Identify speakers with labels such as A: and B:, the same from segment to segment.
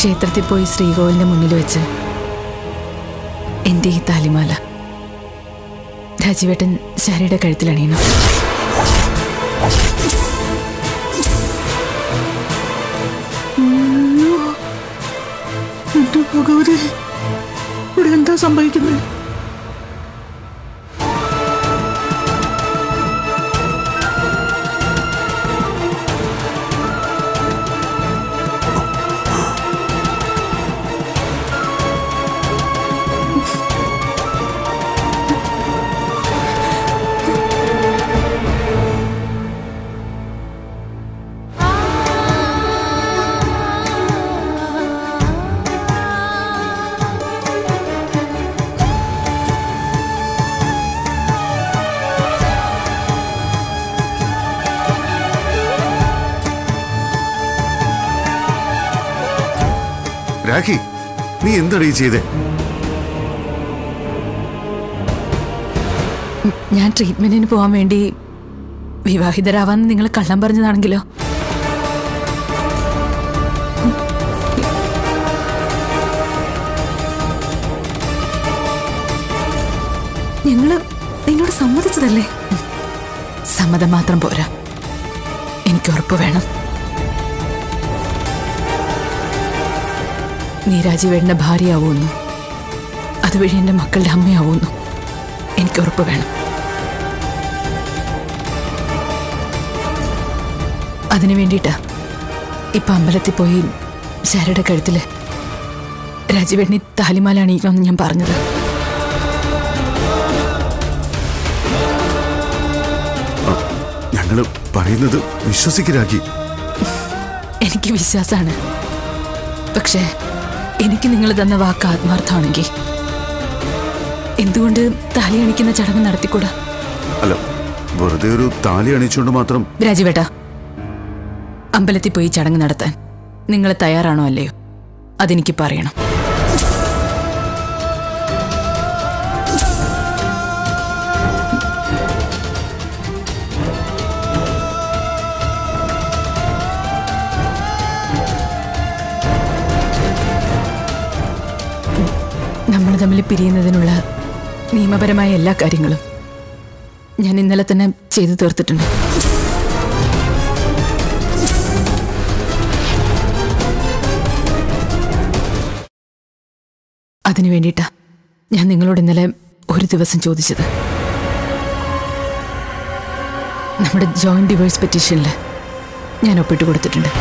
A: ക്ഷേത്രത്തിൽ പോയി ശ്രീകോവിലിന്റെ മുന്നിൽ വെച്ച് എൻ്റെ ഈ താലിമാല രാജീവേട്ടൻ ശാരിയുടെ കഴുത്തിലണിയണം
B: എന്റെ ഭഗവതി ഇവിടെ എന്താ സംഭവിക്കുന്നത്
C: രാഖി നീ എന്താടി ഈ ചെയ്തേ
A: ഞാൻ ട്രീറ്റ്മെന്റിന് പോകാൻ വേണ്ടി വിവാഹിതരാവാന്ന് നിങ്ങൾ കള്ളം പറഞ്ഞതാണെങ്കിലോ ഞങ്ങള് നിന്നോട് സമ്മതിച്ചതല്ലേ സമ്മതം മാത്രം പോരാ എനിക്ക് ഉറപ്പ് വേണം നീ രാജീവേട്ടന്റെ ഭാര്യയാവുന്നു അതുവഴി എൻ്റെ മക്കളുടെ അമ്മയാവുന്നു എനിക്ക് ഉറപ്പ് വേണം അതിനു വേണ്ടിയിട്ടാ ഇപ്പൊ അമ്പലത്തിൽ പോയി ശാരയുടെ കഴുത്തില് രാജീവേട്ടനി താലിമാല അണിയിക്കണമെന്ന് ഞാൻ പറഞ്ഞത്
C: ഞങ്ങള് പറയുന്നത് വിശ്വസിക്ക് രാഖി
A: എനിക്ക് വിശ്വാസമാണ് പക്ഷേ എനിക്ക് നിങ്ങൾ തന്ന വാക്ക് ആത്മാർത്ഥമാണെങ്കിൽ എന്തുകൊണ്ട് താലി അണിക്കുന്ന ചടങ്ങ് നടത്തിക്കൂടാ
C: അല്ല വെറുതെ ഒരു താലി അണിച്ചുകൊണ്ട് മാത്രം
A: രാജീവേട്ട അമ്പലത്തിൽ പോയി ചടങ്ങ് നടത്താൻ നിങ്ങൾ തയ്യാറാണോ അല്ലയോ അതെനിക്ക് പറയണം നമ്മൾ തമ്മിൽ പിരിയുന്നതിനുള്ള നിയമപരമായ എല്ലാ കാര്യങ്ങളും ഞാൻ ഇന്നലെ തന്നെ ചെയ്തു തീർത്തിട്ടുണ്ട് അതിനു വേണ്ടിയിട്ടാ ഞാൻ നിങ്ങളോട് ഇന്നലെ ഒരു ദിവസം ചോദിച്ചത് നമ്മുടെ ജോയിന്റ് ഡിവേഴ്സ് പെറ്റീഷനിൽ ഞാൻ ഒപ്പിട്ട് കൊടുത്തിട്ടുണ്ട്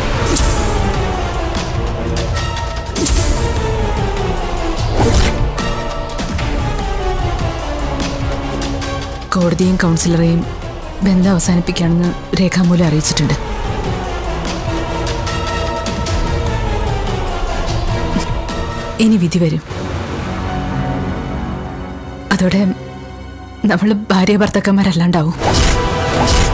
A: കോടതിയും കൗൺസിലറെയും ബന്ധം അവസാനിപ്പിക്കുകയാണെന്ന് രേഖാമൂലം അറിയിച്ചിട്ടുണ്ട് ഇനി വിധി വരും അതോടെ നമ്മൾ ഭാര്യ ഭർത്താക്കന്മാരല്ലാണ്ടാവും